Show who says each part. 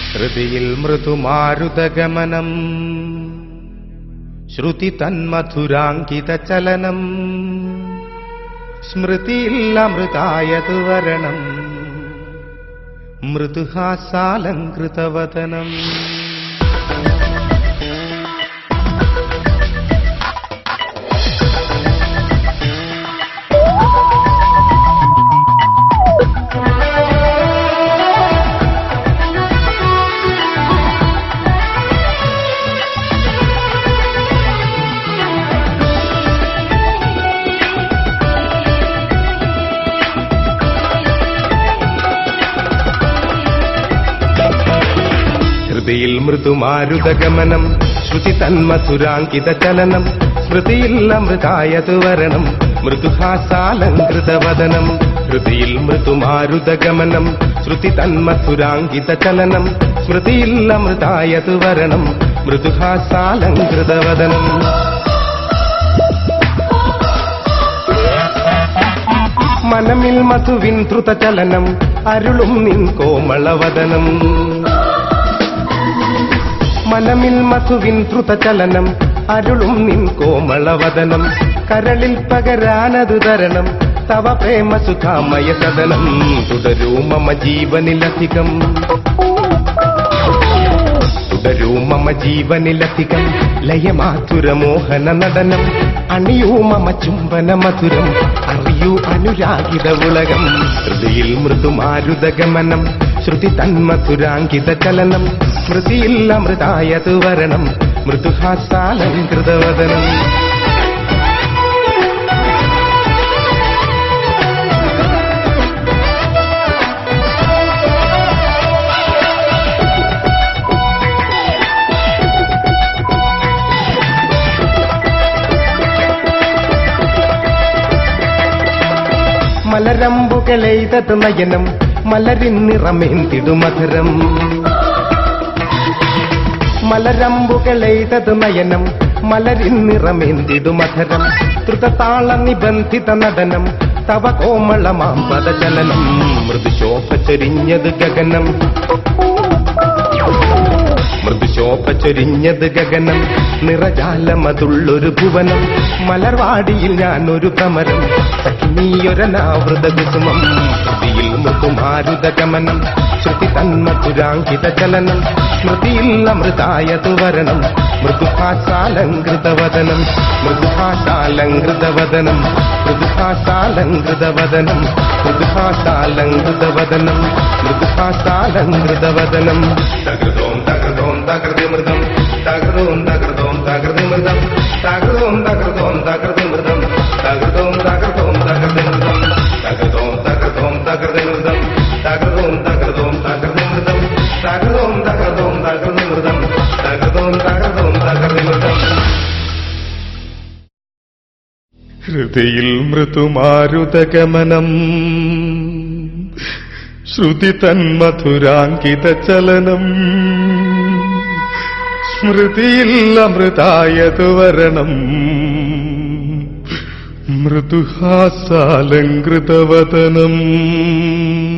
Speaker 1: ഹൃതിയിൽ മൃദുമാരുതഗമനം ശ്രുതി തന്മധുരാങ്കിത ചലനം സ്മൃതിയിൽ അമൃതായത് വരണം മൃദുഹാസാലങ്കൃതവദനം ഹൃദയിൽ മൃദുമാരുതഗമനം ശ്രുതി തന്മധുരാങ്കിത ചലനം സ്മൃതിയിൽ അമൃതായത് വരണം മൃദുഹാസാലങ്കൃതവദനം ഹൃദയിൽ മൃദുമാരുതഗമനം ശ്രുതി തന്മധുരാങ്കിത ചലനം സ്മൃതിയിൽ അമൃതായത് വരണം മൃദുഹാസാലങ്കൃതവദനം മനമിൽ മധുവിൻ ദ്രുതചലനം അരുളും നിൻ കോമളവദനം മനമിൽ മധുവിൻ ദ്രുതചലനം അരുളും നിൻ കോമളവദനം കരളിൽ പകരാനതു തരണം തവ പ്രേമ സുഖാമയ സദനം തുടരൂ മമ ജീവനിലധികം തുടരൂ മമ ജീവനിലധികം ലയമാതുരമോഹന നടനം അണിയൂ മമ ചുംബന മധുരം അറിയൂ അനുരാഗിത ഉലകം ഹൃദയിൽ മൃദുമാരുതഗമനം ശ്രുതി തന്മധുരാങ്കിത ചലനം സ്മൃതിയിൽ അമൃതായത് വരണം മൃദുഹാസാലങ്കൃതവദനം മലരമ്പുകളെയ്തത് നയനം മലരിൻ നിറമേന്തിടു മധുരം മലരമ്പുകളെയ്തത് നയനം മലരിൻ നിറമേന്തിടു മധുരം ദ്രുതതാള നിബന്ധിത നടനം തവ കോമളമാം പദചലനം മൃദുശോഭ ചൊരിഞ്ഞത് ഗഗനം മൃദുശോഭ ചൊരിഞ്ഞത് ഗഗനം നിറജാലമതുള്ളൊരു ഭുവനം മലർവാടിയിൽ ഞാൻ ഒരു ഭ്രമരം സഖിനീയൊരനാവൃത കുസുമം ഹൃതിയിൽ മൃദുമാരുത ഗമനം ശ്രുതി തന്മധുരാങ്കിത ചലനം സ്മൃതിയിൽ അമൃതായതു വരണം മൃദുഭാസാലങ്കൃതവദനം മൃദുഭാസാലങ്കൃതവദനം മൃദുഭാസാലങ്കൃതവദനം മൃദുഭാസാലങ്കൃതവദനം മൃദുഭാസാലങ്കൃതവദനം തകൃതോം തകൃതോം തകൃതിമൃതം തകൃതോം തകൃതോം തകൃതിമൃതം തകൃതോം തകൃതോം തകൃതിമൃതം തകൃതോം തകൃതോം തകൃതിമൃതം തകൃതോം തകൃതോം തകൃതിമൃതം തകൃതോം തകൃതോം തകൃതിമൃതം തകൃതോം തകൃതോം തകൃതിമൃതം തകൃതോം തകൃതോം തകൃതിമൃതം ഹൃദയിൽ മൃദുമാരുതഗമനം ശ്രുതി തന്മധുരാങ്കിത ചലനം സ്മൃതിയിൽ അമൃതായതു വരണം മൃദുഹാസാലങ്കൃതവദനം